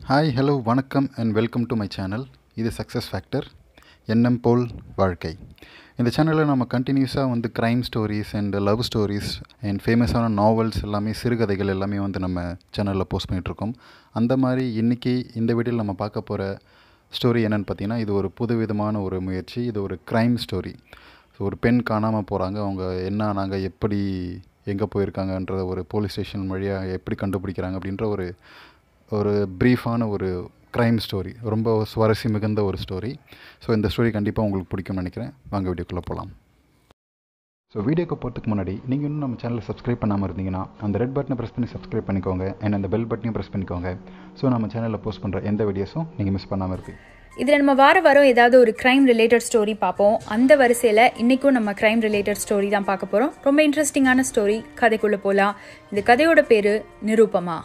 hi hello வணக்கம் and welcome to my channel இது success factor எண்ணம் போல் வாழ்க்கை இந்த சேனலில் நம்ம கண்டினியூஸாக வந்து crime stories and love stories and ஃபேமஸான நாவல்ஸ் எல்லாமே சிறுகதைகள் எல்லாமே வந்து நம்ம சேனலில் போஸ்ட் பண்ணிகிட்ருக்கோம் அந்த மாதிரி இன்றைக்கி இந்த வீடியோவில் நம்ம பார்க்க போகிற ஸ்டோரி என்னென்னு பார்த்தீங்கன்னா இது ஒரு புதுவிதமான ஒரு முயற்சி இது ஒரு க்ரைம் ஸ்டோரி ஸோ ஒரு பெண் காணாமல் போகிறாங்க அவங்க என்ன ஆனாங்க எப்படி எங்கே போயிருக்காங்கன்ற ஒரு போலீஸ் ஸ்டேஷன் வழியாக எப்படி கண்டுபிடிக்கிறாங்க அப்படின்ற ஒரு ஒரு ப்ரீஃபான ஒரு க்ரைம் ஸ்டோரி ரொம்ப சுவாரஸ்யம் மிகுந்த ஒரு ஸ்டோரி ஸோ இந்த ஸ்டோரி கண்டிப்பாக உங்களுக்கு பிடிக்கும்னு நினைக்கிறேன் வாங்க வீடியோக்குள்ளே போகலாம் ஸோ வீடியோக்கு போகிறதுக்கு முன்னாடி நீங்கள் இன்னும் நம்ம சேனலை சப்ஸ்கிரைப் பண்ணாமல் இருந்தீங்கன்னா அந்த ரெட் பட்டனை ப்ரெஸ் பண்ணி சப்ஸ்கிரைப் பண்ணிக்கோங்க அண்ட் அந்த பெல் பட்டனையும் ப்ரெஸ் பண்ணிக்கோங்க ஸோ நம்ம சேனலில் போஸ்ட் பண்ணுற எந்த வீடியோஸும் நீங்கள் மிஸ் பண்ணாமல் இருக்கு இதில் நம்ம வார வாரம் ஏதாவது ஒரு க்ரைம் ரிலேட்டட் ஸ்டோரி பார்ப்போம் அந்த வரிசையில் இன்றைக்கும் நம்ம க்ரைம் ரிலேட்டட் ஸ்டோரி தான் பார்க்க போகிறோம் ரொம்ப இன்ட்ரெஸ்டிங்கான ஸ்டோரி கதைக்குள்ளே போகலாம் இந்த கதையோட பேர் நிரூபமா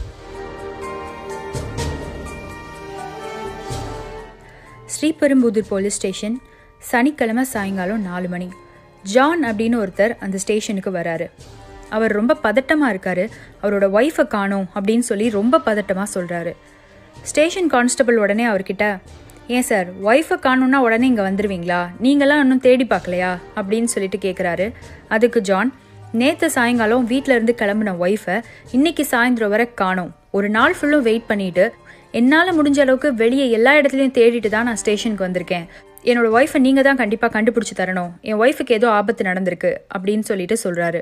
ஸ்ரீபெரும்புதூர் போலீஸ் ஸ்டேஷன் சனிக்கிழமை சாயங்காலம் நாலு மணி ஜான் அப்படின்னு ஒருத்தர் அந்த ஸ்டேஷனுக்கு வராரு அவர் ரொம்ப பதட்டமாக இருக்காரு அவரோட ஒய்ஃபை காணோம் அப்படின்னு சொல்லி ரொம்ப பதட்டமாக சொல்கிறாரு ஸ்டேஷன் கான்ஸ்டபிள் உடனே அவர்கிட்ட ஏன் சார் ஒய்ஃபை காணும்னா உடனே இங்கே வந்துடுவீங்களா நீங்களாம் இன்னும் தேடி பார்க்கலையா அப்படின்னு சொல்லிட்டு கேட்குறாரு அதுக்கு ஜான் நேற்று சாயங்காலம் வீட்டில் இருந்து கிளம்புன ஒய்ஃபை இன்னைக்கு சாயந்தரம் வரை காணோம் ஒரு நாள் ஃபுல்லும் வெயிட் பண்ணிட்டு என்னால் முடிஞ்ச அளவுக்கு வெளியே எல்லா இடத்துலையும் தேடிட்டு தான் நான் ஸ்டேஷனுக்கு வந்திருக்கேன் என்னோட ஒய்ஃபை நீங்கள் தான் கண்டிப்பாக கண்டுபிடிச்சி தரணும் என் ஒய்ஃபுக்கு ஏதோ ஆபத்து நடந்திருக்கு அப்படின்னு சொல்லிட்டு சொல்கிறாரு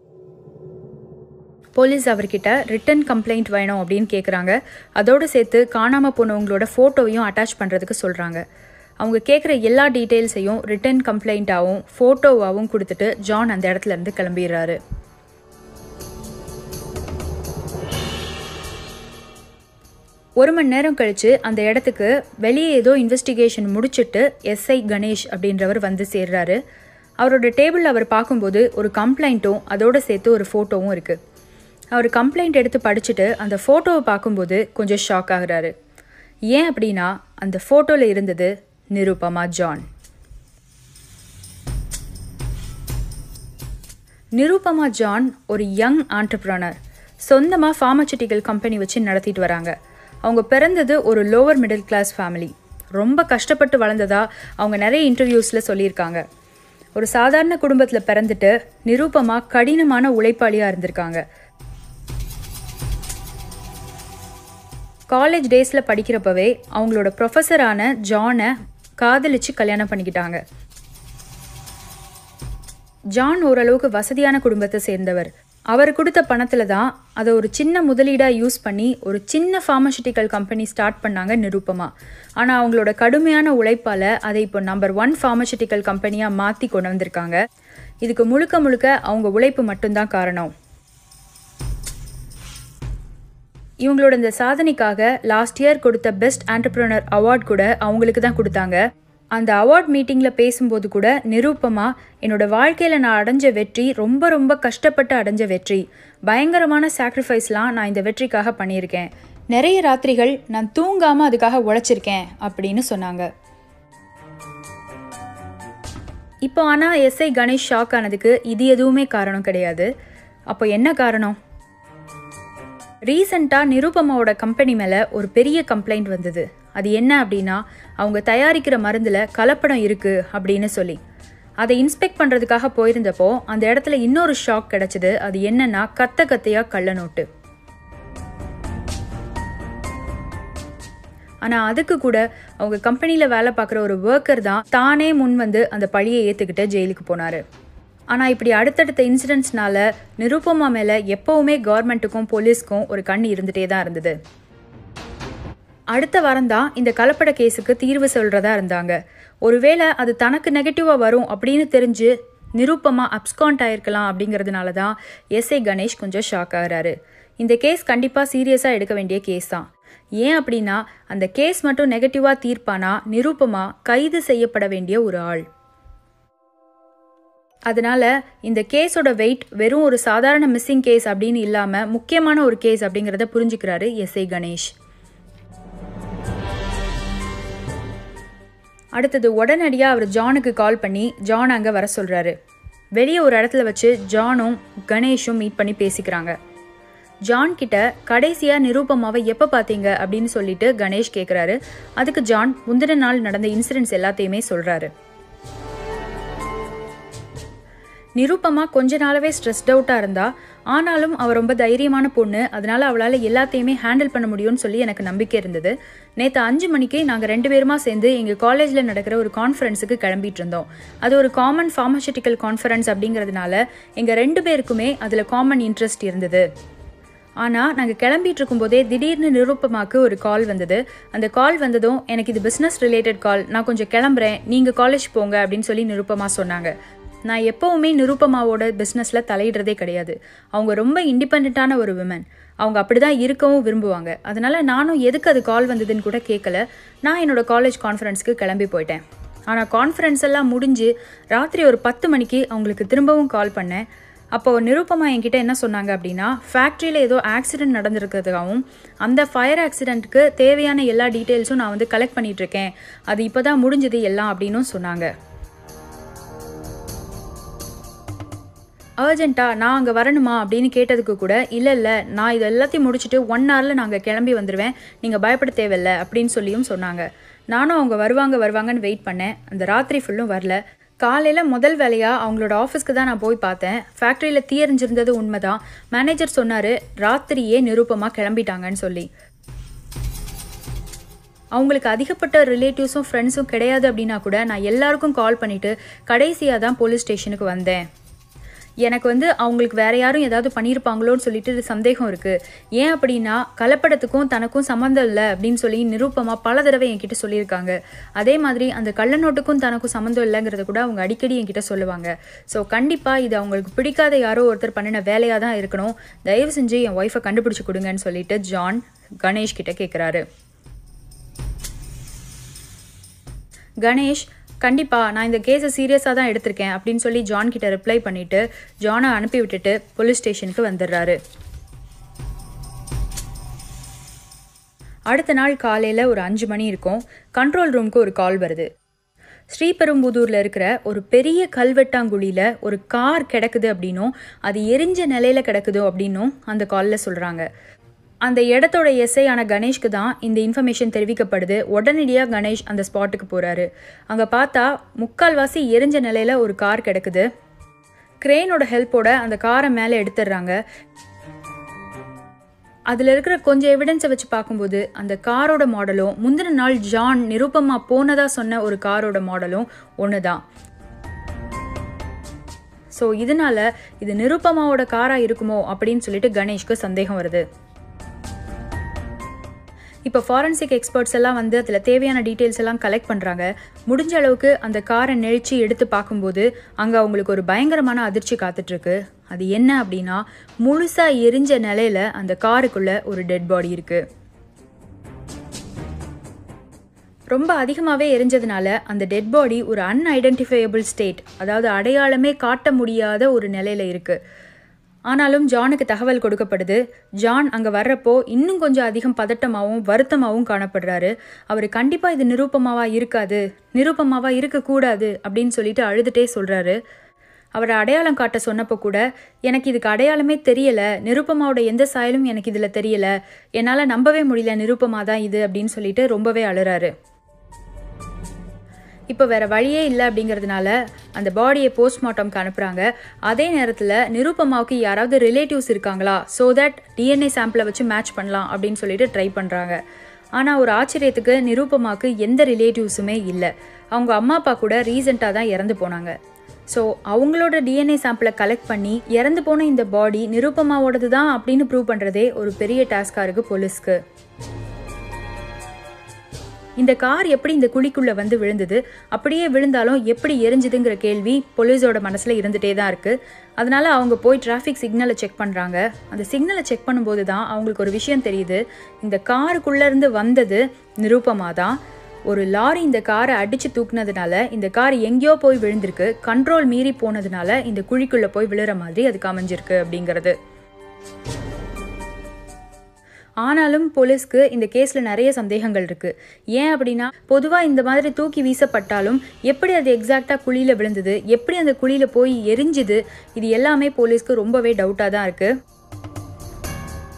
போலீஸ் அவர்கிட்ட ரிட்டன் கம்ப்ளைண்ட் வேணும் அப்படின்னு கேட்குறாங்க அதோடு சேர்த்து காணாமல் போனவங்களோட ஃபோட்டோவையும் அட்டாச் பண்ணுறதுக்கு சொல்கிறாங்க அவங்க கேட்குற எல்லா டீட்டெயில்ஸையும் ரிட்டன் கம்ப்ளைண்ட்டாகவும் ஃபோட்டோவாகவும் கொடுத்துட்டு ஜான் அந்த இடத்துல இருந்து கிளம்பிடுறாரு ஒரு மணி நேரம் கழிச்சு அந்த இடத்துக்கு வெளியே ஏதோ இன்வெஸ்டிகேஷன் முடிச்சுட்டு எஸ்ஐ கணேஷ் அப்படின்றவர் வந்து சேர்றாரு அவரோட டேபிள் அவர் பார்க்கும்போது ஒரு கம்ப்ளைண்ட்டும் அதோட சேர்த்து ஒரு ஃபோட்டோவும் இருக்குது அவர் கம்ப்ளைண்ட் எடுத்து படிச்சுட்டு அந்த ஃபோட்டோவை பார்க்கும்போது கொஞ்சம் ஷாக் ஆகுறாரு ஏன் அப்படின்னா அந்த ஃபோட்டோவில் இருந்தது நிருபமா ஜான் நிருபமா ஜான் ஒரு யங் ஆண்டர்ப்ரனர் சொந்தமாக ஃபார்மசூட்டிக்கல் கம்பெனி வச்சு நடத்திட்டு வராங்க அவங்க பிறந்தது ஒரு லோவர் மிடில் கிளாஸ் ஃபேமிலி ரொம்ப கஷ்டப்பட்டு வளர்ந்ததா அவங்க நிறைய இன்டர்வியூஸில் சொல்லியிருக்காங்க ஒரு சாதாரண குடும்பத்தில் பிறந்துட்டு நிரூபமா கடினமான உழைப்பாளியாக இருந்திருக்காங்க காலேஜ் டேஸில் படிக்கிறப்பவே அவங்களோட ப்ரொஃபஸரான ஜானை காதலிச்சு கல்யாணம் பண்ணிக்கிட்டாங்க ஜான் ஓரளவுக்கு வசதியான குடும்பத்தை சேர்ந்தவர் அவர் கொடுத்த பணத்தில் தான் அதை ஒரு சின்ன முதலீடாக யூஸ் பண்ணி ஒரு சின்ன ஃபார்மசூட்டிக்கல் கம்பெனி ஸ்டார்ட் பண்ணாங்க நிரூபமா ஆனால் அவங்களோட கடுமையான உழைப்பால் அதை இப்போ நம்பர் ஒன் ஃபார்மசூட்டிக்கல் கம்பெனியாக மாற்றி கொண்டு வந்திருக்காங்க இதுக்கு முழுக்க முழுக்க அவங்க உழைப்பு மட்டும்தான் காரணம் இவங்களோட இந்த சாதனைக்காக லாஸ்ட் இயர் கொடுத்த பெஸ்ட் ஆண்டர்பிரனர் அவார்ட் கூட அவங்களுக்கு தான் கொடுத்தாங்க அந்த அவார்ட் மீட்டிங்கில் பேசும்போது கூட நிரூபமா என்னோட வாழ்க்கையில் நான் அடைஞ்ச வெற்றி ரொம்ப ரொம்ப கஷ்டப்பட்டு அடைஞ்ச வெற்றி பயங்கரமான சாக்ரிஃபைஸ்லாம் நான் இந்த வெற்றிக்காக பண்ணியிருக்கேன் நிறைய ராத்திரிகள் நான் தூங்காமல் அதுக்காக உழைச்சிருக்கேன் அப்படின்னு சொன்னாங்க இப்போ ஆனால் எஸ்ஐ கணேஷ் ஷாக் ஆனதுக்கு இது எதுவுமே காரணம் கிடையாது அப்போ என்ன காரணம் ரீசண்டாக நிருபமாவோட கம்பெனி மேலே ஒரு பெரிய கம்ப்ளைண்ட் வந்தது அது என்ன அப்படின்னா அவங்க தயாரிக்கிற மருந்தில் கலப்படம் இருக்குது அப்படின்னு சொல்லி அதை இன்ஸ்பெக்ட் பண்ணுறதுக்காக போயிருந்தப்போ அந்த இடத்துல இன்னொரு ஷாக் கிடச்சிது அது என்னன்னா கத்த கத்தையாக கள்ள நோட்டு ஆனால் அதுக்கு கூட அவங்க கம்பெனியில் வேலை பார்க்குற ஒரு ஒர்க்கர் தான் தானே முன் வந்து அந்த பழியை ஏற்றுக்கிட்டு ஜெயிலுக்கு போனார் ஆனால் இப்படி அடுத்தடுத்த இன்சிடென்ட்ஸ்னால நிருபமா மேலே எப்போவுமே கவர்மெண்ட்டுக்கும் போலீஸ்க்கும் ஒரு கண் இருந்துகிட்டே தான் இருந்தது அடுத்த வாரம் தான் இந்த கலப்பட கேஸுக்கு தீர்வு சொல்கிறதா இருந்தாங்க ஒருவேளை அது தனக்கு நெகட்டிவாக வரும் அப்படின்னு தெரிஞ்சு நிரூபமா அப்ஸ்காண்ட் ஆயிருக்கலாம் அப்படிங்கிறதுனால தான் எஸ்ஐ கணேஷ் கொஞ்சம் ஷாக் ஆகிறாரு இந்த கேஸ் கண்டிப்பாக சீரியஸாக எடுக்க வேண்டிய கேஸ் தான் ஏன் அப்படின்னா அந்த கேஸ் மட்டும் நெகட்டிவாக தீர்ப்பானா நிரூபமா கைது செய்யப்பட வேண்டிய ஒரு ஆள் அதனால இந்த கேஸோட வெயிட் வெறும் ஒரு சாதாரண மிஸ்ஸிங் கேஸ் அப்படின்னு இல்லாமல் முக்கியமான ஒரு கேஸ் அப்படிங்கிறத புரிஞ்சுக்கிறாரு எஸ்ஐ கணேஷ் அடுத்தது உடனடியாக அவர் ஜானுக்கு கால் பண்ணி ஜான் அங்கே வர சொல்கிறாரு வெளியே ஒரு இடத்துல வச்சு ஜானும் கணேஷும் மீட் பண்ணி பேசிக்கிறாங்க ஜான் கிட்ட கடைசியா நிரூபமாவை எப்ப பாத்தீங்க அப்படின்னு சொல்லிட்டு கணேஷ் கேக்குறாரு அதுக்கு ஜான் முந்தின நாள் நடந்த இன்சிடென்ட்ஸ் எல்லாத்தையுமே சொல்றாரு நிரூபமா கொஞ்ச நாளாவே ஸ்ட்ரெஸ்ட் அவுட்டா இருந்தா ஆனாலும் அவ ரொம்ப தைரியமான பொண்ணு அதனால அவளால் எல்லாத்தையுமே ஹேண்டில் பண்ண முடியும்னு சொல்லி எனக்கு நம்பிக்கை இருந்தது நேற்று அஞ்சு மணிக்கு நாங்கள் ரெண்டு பேருமா சேர்ந்து எங்கள் காலேஜில் நடக்கிற ஒரு கான்ஃபரன்ஸுக்கு கிளம்பிட்டு இருந்தோம் அது ஒரு காமன் ஃபார்மசூட்டிக்கல் கான்ஃபரன்ஸ் அப்படிங்கிறதுனால எங்கள் ரெண்டு பேருக்குமே அதில் காமன் இன்ட்ரெஸ்ட் இருந்தது ஆனால் நாங்கள் கிளம்பிட்டு இருக்கும்போதே திடீர்னு நிரூபமாக்கு ஒரு கால் வந்தது அந்த கால் வந்ததும் எனக்கு இது பிஸ்னஸ் ரிலேட்டட் கால் நான் கொஞ்சம் கிளம்புறேன் நீங்கள் காலேஜ் போங்க அப்படின்னு சொல்லி நிரூபமா சொன்னாங்க நான் எப்போவுமே நிரூபமாவோட பிஸ்னஸில் தலையிடுறதே கிடையாது அவங்க ரொம்ப இண்டிபெண்ட்டான ஒரு விமன் அவங்க அப்படி தான் இருக்கவும் விரும்புவாங்க அதனால நானும் எதுக்கு அது கால் வந்ததுன்னு கூட கேட்கல நான் என்னோட காலேஜ் கான்ஃபரன்ஸ்க்கு கிளம்பி போயிட்டேன் ஆனால் கான்ஃபரன்ஸ் எல்லாம் முடிஞ்சு ராத்திரி ஒரு பத்து மணிக்கு அவங்களுக்கு திரும்பவும் கால் பண்ணேன் அப்போ நிரூபமா என்கிட்ட என்ன சொன்னாங்க அப்படின்னா ஃபேக்ட்ரியில் ஏதோ ஆக்சிடென்ட் நடந்திருக்கிறதுக்காகவும் அந்த ஃபயர் ஆக்சிடென்ட்டுக்கு தேவையான எல்லா டீட்டெயில்ஸும் நான் வந்து கலெக்ட் பண்ணிட்டு இருக்கேன் அது இப்போ தான் முடிஞ்சது எல்லாம் அப்படின்னும் சொன்னாங்க அர்ஜென்ட்டா நான் அங்கே வரணுமா அப்படின்னு கேட்டதுக்கு கூட இல்லை இல்லை நான் இது எல்லாத்தையும் முடிச்சுட்டு ஒன் ஹவரில் நாங்கள் கிளம்பி வந்துடுவேன் நீங்கள் பயப்பட தேவையில்ல அப்படின்னு சொல்லியும் சொன்னாங்க நானும் அவங்க வருவாங்க வருவாங்கன்னு வெயிட் பண்ணேன் அந்த ராத்திரி ஃபுல்லும் வரல காலையில் முதல் வேலையாக அவங்களோட ஆஃபீஸ்க்கு தான் நான் போய் பார்த்தேன் ஃபேக்ட்ரியில் தீயறிஞ்சிருந்தது உண்மைதான் மேனேஜர் சொன்னார் ராத்திரியே நிரூபமாக கிளம்பிட்டாங்கன்னு சொல்லி அவங்களுக்கு அதிகப்பட்ட ரிலேட்டிவ்ஸும் ஃப்ரெண்ட்ஸும் கிடையாது அப்படின்னா கூட நான் எல்லாருக்கும் கால் பண்ணிவிட்டு கடைசியாக தான் போலீஸ் ஸ்டேஷனுக்கு வந்தேன் எனக்கு வந்து அவங்களுக்கு வேற யாரும் ஏதாவது பண்ணியிருப்பாங்களோன்னு சொல்லிட்டு சந்தேகம் இருக்கு ஏன் அப்படின்னா கலப்படத்துக்கும் தனக்கும் சம்மந்தம் இல்லை அப்படின்னு சொல்லி நிரூபமா பல தடவை என்கிட்ட சொல்லியிருக்காங்க அதே மாதிரி அந்த கள்ளநோட்டுக்கும் தனக்கும் சம்மந்தம் இல்லைங்கிறத கூட அவங்க அடிக்கடி என்கிட்ட சொல்லுவாங்க ஸோ கண்டிப்பாக இது அவங்களுக்கு பிடிக்காத யாரோ ஒருத்தர் பண்ணின வேலையாக தான் இருக்கணும் தயவு செஞ்சு என் ஒய்ஃபை கண்டுபிடிச்சு கொடுங்கன்னு சொல்லிட்டு ஜான் கணேஷ் கிட்ட கேட்குறாரு கணேஷ் கண்டிப்பா நான் இந்த கேஸை சீரியஸாக தான் எடுத்திருக்கேன் அப்படின்னு சொல்லி ஜான் கிட்ட ரிப்ளை பண்ணிட்டு ஜானை அனுப்பி விட்டுட்டு போலீஸ் ஸ்டேஷனுக்கு வந்துடுறாரு அடுத்த நாள் காலையில் ஒரு அஞ்சு மணி இருக்கும் கண்ட்ரோல் ரூமுக்கு ஒரு கால் வருது ஸ்ரீபெரும்புதூரில் இருக்கிற ஒரு பெரிய கல்வெட்டாங்குழியில் ஒரு கார் கிடக்குது அப்படின்னும் அது எரிஞ்ச நிலையில் கிடக்குதோ அப்படின்னும் அந்த காலில் சொல்கிறாங்க அந்த இடத்தோட எஸ்ஐ ஆன கணேஷ்க்கு தான் இந்த இன்ஃபர்மேஷன் தெரிவிக்கப்படுது உடனடியாக கணேஷ் அந்த ஸ்பாட்டுக்கு போகிறாரு அங்கே பார்த்தா முக்கால்வாசி எரிஞ்ச நிலையில் ஒரு கார் கிடக்குது கிரெயினோட ஹெல்ப்போட அந்த காரை மேலே எடுத்துடுறாங்க அதில் இருக்கிற கொஞ்சம் எவிடன்ஸை வச்சு பார்க்கும்போது அந்த காரோட மாடலும் முந்தின நாள் ஜான் நிருப்பமா போனதா சொன்ன ஒரு காரோட மாடலும் ஒன்று தான் ஸோ இதனால இது நிருப்பமாவோட காராக இருக்குமோ அப்படின்னு சொல்லிட்டு கணேஷ்க்கு சந்தேகம் வருது இப்போ ஃபாரன்சிக் எக்ஸ்பர்ட்ஸ் எல்லாம் வந்து அதில் தேவையான டீட்டெயில்ஸ் எல்லாம் கலெக்ட் பண்ணுறாங்க முடிஞ்ச அளவுக்கு அந்த காரை நெழிச்சு எடுத்து பார்க்கும்போது அங்கே அவங்களுக்கு ஒரு பயங்கரமான அதிர்ச்சி காத்துட்ருக்கு அது என்ன அப்படின்னா முழுசாக எரிஞ்ச நிலையில் அந்த காருக்குள்ளே ஒரு டெட் பாடி இருக்குது ரொம்ப அதிகமாகவே எரிஞ்சதுனால அந்த டெட் பாடி ஒரு அன்ஐடென்டிஃபையபிள் ஸ்டேட் அதாவது அடையாளமே காட்ட முடியாத ஒரு நிலையில் இருக்குது ஆனாலும் ஜானுக்கு தகவல் கொடுக்கப்படுது ஜான் அங்கே வர்றப்போ இன்னும் கொஞ்சம் அதிகம் பதட்டமாகவும் வருத்தமாகவும் காணப்படுறாரு அவர் கண்டிப்பாக இது நிரூபமாவா இருக்காது நிரூபமாவா இருக்கக்கூடாது அப்படின்னு சொல்லிட்டு அழுதுட்டே சொல்கிறாரு அவரை அடையாளம் காட்ட சொன்னப்போ கூட எனக்கு இதுக்கு அடையாளமே தெரியல நிருப்பமாவோட எந்த சாயலும் எனக்கு இதில் தெரியல என்னால் நம்பவே முடியல நிருப்பமா தான் இது அப்படின்னு சொல்லிட்டு ரொம்பவே அழுறாரு இப்போ வேற வழியே இல்லை அப்படிங்கிறதுனால அந்த பாடியை போஸ்ட்மார்ட்டம்க்கு அனுப்புகிறாங்க அதே நேரத்தில் நிருப்பமாவுக்கு யாராவது ரிலேட்டிவ்ஸ் இருக்காங்களா ஸோ தட் டிஎன்ஏ சாம்பிளை வச்சு மேட்ச் பண்ணலாம் அப்படின்னு சொல்லிட்டு ட்ரை பண்ணுறாங்க ஆனால் ஒரு ஆச்சரியத்துக்கு நிரூபமாவுக்கு எந்த ரிலேட்டிவ்ஸுமே இல்லை அவங்க அம்மா அப்பா கூட ரீசெண்டாக தான் இறந்து போனாங்க ஸோ அவங்களோட டிஎன்ஏ சாம்பிளை கலெக்ட் பண்ணி இறந்து போன இந்த பாடி நிருப்பமாவோடது தான் அப்படின்னு ப்ரூவ் பண்ணுறதே ஒரு பெரிய டாஸ்காக இருக்குது போலீஸ்க்கு இந்த கார் எப்படி இந்த குழிக்குள்ள வந்து விழுந்தது அப்படியே விழுந்தாலும் எப்படி எரிஞ்சுதுங்கிற கேள்வி போலீஸோட மனசுல இருந்துட்டே தான் இருக்கு அதனால அவங்க போய் டிராஃபிக் சிக்னலை செக் பண்றாங்க அந்த சிக்னலை செக் பண்ணும்போது தான் அவங்களுக்கு ஒரு விஷயம் தெரியுது இந்த காருக்குள்ள இருந்து வந்தது நிரூபமா தான் ஒரு லாரி இந்த காரை அடிச்சு தூக்குனதுனால இந்த கார் எங்கேயோ போய் விழுந்திருக்கு கண்ட்ரோல் மீறி போனதுனால இந்த குழிக்குள்ள போய் விழுற மாதிரி அதுக்கு அமைஞ்சிருக்கு அப்படிங்கிறது ஆனாலும் போலீஸ்க்கு இந்த கேஸில் நிறைய சந்தேகங்கள் இருக்குது ஏன் அப்படின்னா பொதுவாக இந்த மாதிரி தூக்கி வீசப்பட்டாலும் எப்படி அது எக்ஸாக்டாக குழியில் விழுந்தது எப்படி அந்த குழியில் போய் எரிஞ்சுது இது எல்லாமே போலீஸ்க்கு ரொம்பவே டவுட்டாக தான் இருக்குது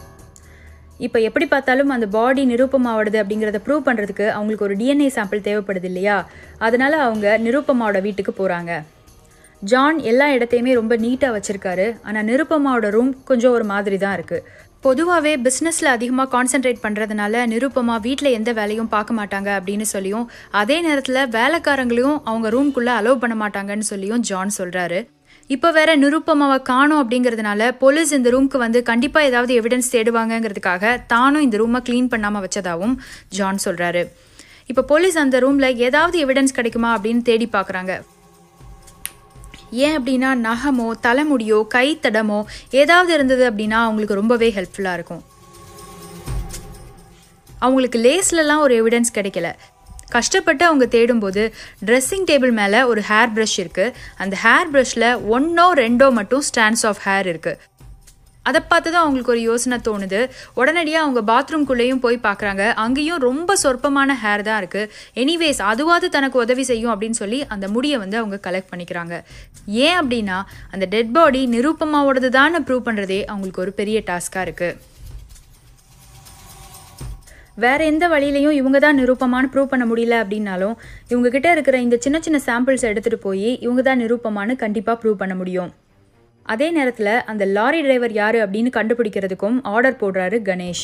இப்போ எப்படி பார்த்தாலும் அந்த பாடி நிரூபமாவோடது அப்படிங்கிறத ப்ரூவ் பண்ணுறதுக்கு அவங்களுக்கு ஒரு டிஎன்ஏ சாம்பிள் தேவைப்படுது இல்லையா அதனால அவங்க நிரூபமாவோட வீட்டுக்கு போகிறாங்க ஜான் எல்லா இடத்தையுமே ரொம்ப நீட்டாக வச்சுருக்காரு ஆனால் நிருப்பமாவோட ரூம் கொஞ்சம் ஒரு மாதிரி தான் இருக்குது பொதுவாகவே பிஸ்னஸில் அதிகமாக கான்சென்ட்ரேட் பண்ணுறதுனால நிருப்பமா வீட்டில் எந்த வேலையும் பார்க்க மாட்டாங்க அப்படின்னு சொல்லியும் அதே நேரத்தில் வேலைக்காரங்களையும் அவங்க ரூம்குள்ளே அலோவ் பண்ண மாட்டாங்கன்னு சொல்லியும் ஜான் சொல்கிறாரு இப்போ வேற நிருப்பமாவை காணோம் அப்படிங்கிறதுனால போலீஸ் இந்த ரூம்க்கு வந்து கண்டிப்பாக ஏதாவது எவிடன்ஸ் தேடுவாங்கங்கிறதுக்காக தானும் இந்த ரூமை க்ளீன் பண்ணாமல் வச்சதாகவும் ஜான் சொல்கிறாரு இப்போ போலீஸ் அந்த ரூமில் ஏதாவது எவிடன்ஸ் கிடைக்குமா அப்படின்னு தேடி பார்க்குறாங்க ஏன் அப்படின்னா நகமோ தலைமுடியோ கைத்தடமோ ஏதாவது இருந்தது அப்படின்னா அவங்களுக்கு ரொம்பவே ஹெல்ப்ஃபுல்லாக இருக்கும் அவங்களுக்கு லேஸ்லலாம் ஒரு எவிடன்ஸ் கிடைக்கல கஷ்டப்பட்டு அவங்க தேடும்போது ட்ரெஸ்ஸிங் டேபிள் மேலே ஒரு ஹேர் ப்ரஷ் இருக்குது அந்த ஹேர் ப்ரஷில் ஒன்றோ ரெண்டோ மட்டும் ஸ்டாண்ட்ஸ் ஆஃப் ஹேர் இருக்குது அதை பார்த்து தான் அவங்களுக்கு ஒரு யோசனை தோணுது உடனடியாக அவங்க பாத்ரூம்குள்ளேயும் போய் பார்க்குறாங்க அங்கேயும் ரொம்ப சொற்பமான ஹேர் தான் இருக்குது எனிவேஸ் அதுவாது தனக்கு உதவி செய்யும் அப்படின்னு சொல்லி அந்த முடியை வந்து அவங்க கலெக்ட் பண்ணிக்கிறாங்க ஏன் அப்படின்னா அந்த டெட் பாடி நிரூபமாவோடது தான் ப்ரூவ் பண்ணுறதே அவங்களுக்கு ஒரு பெரிய டாஸ்காக இருக்குது வேற எந்த வழியிலையும் இவங்க தான் நிரூபமானு ப்ரூவ் பண்ண முடியல அப்படின்னாலும் இவங்க கிட்ட இருக்கிற இந்த சின்ன சின்ன சாம்பிள்ஸ் எடுத்துகிட்டு போய் இவங்க தான் நிரூபமானு கண்டிப்பாக ப்ரூவ் பண்ண முடியும் அதே நேரத்தில் அந்த லாரி டிரைவர் யார் அப்படின்னு கண்டுபிடிக்கிறதுக்கும் ஆர்டர் போடுறாரு கணேஷ்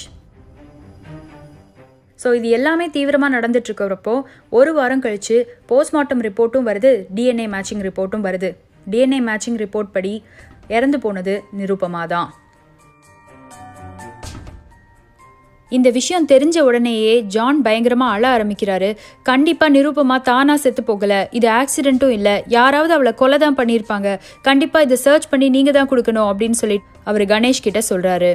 ஸோ இது எல்லாமே தீவிரமாக நடந்துட்டு இருக்கிறப்போ ஒரு வாரம் கழித்து போஸ்ட்மார்ட்டம் ரிப்போர்ட்டும் வருது டிஎன்ஏ மேட்சிங் ரிப்போர்ட்டும் வருது டிஎன்ஏ மேட்சிங் ரிப்போர்ட் படி இறந்து போனது நிருப்பமா தான் இந்த விஷயம் தெரிஞ்ச உடனேயே ஜான் பயங்கரமாக அழ ஆரம்பிக்கிறாரு கண்டிப்பாக நிரூபமா தானாக செத்து போகலை இது ஆக்சிடென்ட்டும் இல்லை யாராவது அவளை கொலை தான் பண்ணியிருப்பாங்க கண்டிப்பாக இதை சர்ச் பண்ணி நீங்கள் தான் கொடுக்கணும் அப்படின்னு சொல்லி அவர் கணேஷ் கிட்ட சொல்கிறாரு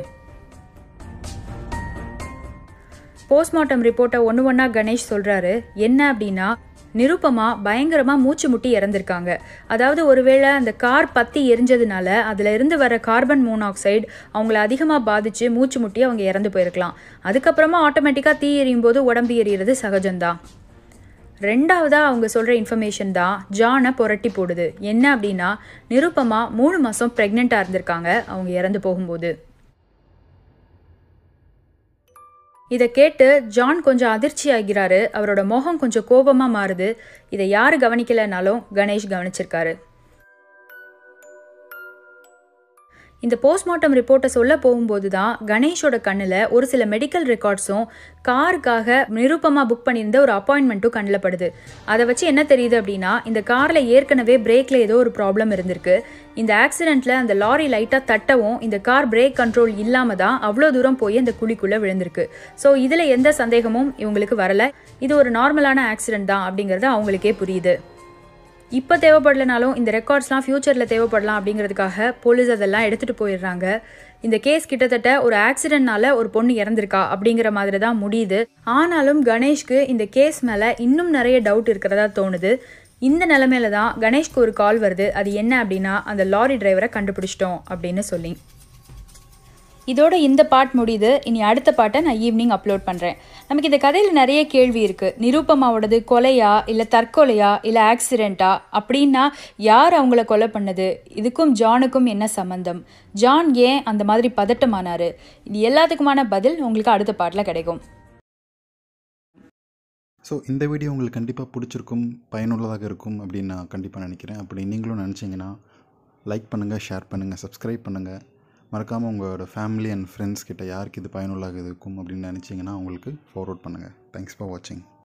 போஸ்ட்மார்ட்டம் ரிப்போர்ட்டை ஒன்று ஒன்றா கணேஷ் சொல்கிறாரு என்ன அப்படின்னா நிருப்பமா பயங்கரமாக மூச்சு முட்டி இறந்துருக்காங்க அதாவது ஒருவேளை அந்த கார் பற்றி எரிஞ்சதுனால அதில் இருந்து வர கார்பன் மோனாக்சைடு அவங்கள அதிகமாக பாதித்து மூச்சு முட்டி அவங்க இறந்து போயிருக்கலாம் அதுக்கப்புறமா ஆட்டோமேட்டிக்காக தீ எரியும் போது உடம்பு எறிகிறது சகஜம்தான் ரெண்டாவதாக அவங்க சொல்கிற இன்ஃபர்மேஷன் தான் ஜானை புரட்டி போடுது என்ன அப்படின்னா நிருப்பமா மூணு மாதம் ப்ரெக்னெண்ட்டாக இருந்திருக்காங்க அவங்க இறந்து போகும்போது இதை கேட்டு ஜான் கொஞ்சம் அதிர்ச்சி ஆகிறாரு அவரோட முகம் கொஞ்சம் கோபமாக மாறுது இதை யார் கவனிக்கலைனாலும் கணேஷ் கவனிச்சிருக்காரு இந்த போஸ்ட்மார்ட்டம் ரிப்போர்ட்டை சொல்ல போகும்போது தான் கணேஷோட கண்ணில் ஒரு சில மெடிக்கல் ரெக்கார்ட்ஸும் காருக்காக நிருப்பமாக புக் பண்ணியிருந்த ஒரு அப்பாயின்மெண்ட்டும் கண்ணில் படுது அதை வச்சு என்ன தெரியுது அப்படின்னா இந்த காரில் ஏற்கனவே பிரேக்கில் ஏதோ ஒரு ப்ராப்ளம் இருந்திருக்கு இந்த ஆக்சிடெண்ட்டில் அந்த லாரி லைட்டாக தட்டவும் இந்த கார் பிரேக் கண்ட்ரோல் இல்லாமல் தான் அவ்வளோ தூரம் போய் அந்த குழிக்குள்ளே விழுந்திருக்கு ஸோ இதில் எந்த சந்தேகமும் இவங்களுக்கு வரல இது ஒரு நார்மலான ஆக்சிடென்ட் தான் அப்படிங்கிறது அவங்களுக்கே புரியுது இப்போ தேவைப்படலனாலும் இந்த ரெக்கார்ட்ஸ்லாம் ஃப்யூச்சரில் தேவைப்படலாம் அப்படிங்கிறதுக்காக போலீஸ் அதெல்லாம் எடுத்துகிட்டு போயிடுறாங்க இந்த கேஸ் கிட்டத்தட்ட ஒரு ஆக்சிடென்ட்னால ஒரு பொண்ணு இறந்திருக்கா அப்படிங்கிற மாதிரி தான் முடியுது ஆனாலும் கணேஷ்க்கு இந்த கேஸ் மேலே இன்னும் நிறைய டவுட் இருக்கிறதா தோணுது இந்த நிலமையில தான் கணேஷ்க்கு ஒரு கால் வருது அது என்ன அப்படின்னா அந்த லாரி டிரைவரை கண்டுபிடிச்சிட்டோம் அப்படின்னு சொல்லி இதோட இந்த பார்ட் முடியுது இனி அடுத்த பாட்டை நான் ஈவினிங் அப்லோட் பண்ணுறேன் நமக்கு இந்த கதையில் நிறைய கேள்வி இருக்குது நிரூபமாவோடது கொலையா இல்லை தற்கொலையா இல்லை ஆக்சிடெண்ட்டா அப்படின்னா யார் அவங்கள கொலை பண்ணது இதுக்கும் ஜானுக்கும் என்ன சம்மந்தம் ஜான் ஏன் அந்த மாதிரி பதட்டமானாரு இது எல்லாத்துக்குமான பதில் உங்களுக்கு அடுத்த பாட்டில் கிடைக்கும் ஸோ இந்த வீடியோ உங்களுக்கு கண்டிப்பாக பிடிச்சிருக்கும் பயனுள்ளதாக இருக்கும் அப்படின்னு நான் கண்டிப்பாக நினைக்கிறேன் அப்படி நீங்களும் நினச்சிங்கன்னா லைக் பண்ணுங்கள் ஷேர் பண்ணுங்கள் சப்ஸ்கிரைப் பண்ணுங்கள் மறக்காமல் உங்களோட ஃபேமிலி அண்ட் ஃப்ரெண்ட்ஸ் கிட்ட யாருக்கு இது பயனுள்ளதாக இருக்கும் அப்படின்னு நினச்சிங்கன்னா அவங்களுக்கு ஃபார்வர்ட் பண்ணுங்கள் தேங்க்ஸ் ஃபார் வாட்சிங்